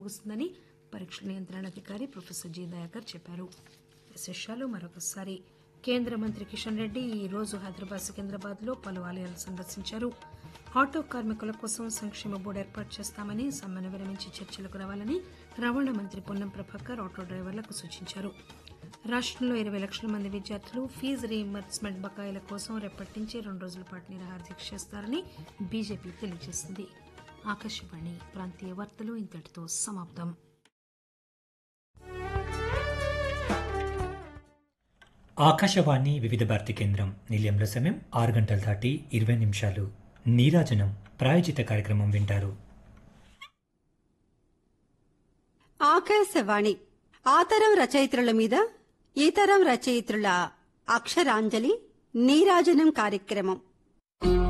ముగుస్తుందని పరీక్షల నియంత్రణాధికారి professor G Dayakar చెప్పారు విశేషాలు మరొకసారి కేంద్ర మంత్రి కిషన్ రెడ్డి ఈ రోజు హైదరాబాద్ సికింద్రాబాద్ లో పలు ఆలయాలు సందర్శించారు ఆటో కార్మికుల కోసం సంక్షేమ బోర్డు ఏర్పాటు చేస్తామని సమ్మెను విరమించి చర్చలకు రావాలని రవాణా మంత్రి పొన్నం ప్రభాకర్ ఆటో డ్రైవర్లకు సూచించారు రాష్టంలో ఇరవై లక్షల మంది విద్యార్థులు ఫీజు రీయింబర్స్మెంట్ బకాయిల కోసం రేపటి నుంచి రెండు రోజుల పాటు నిరాహార దీక్ష చేస్తారని బీజేపీ తెలియజేసింది ఆకాశవాణి ప్రాంతీయ వార్తలు ఇంతటితో సమాప్తం ఆకాశవాణి వివిధ భారతి కేంద్రం నిలయంలో సమయం ఆరు గంటల దాటి ఇరవై నిమిషాలు నీరాజనం ప్రాయోజిత కార్యక్రమం వింటారు ఆకాశవాణి ఆ తరం రచయిత్రుల మీద ఈ తరం రచయిత్రుల అక్షరాంజలి నీరాజనం కార్యక్రమం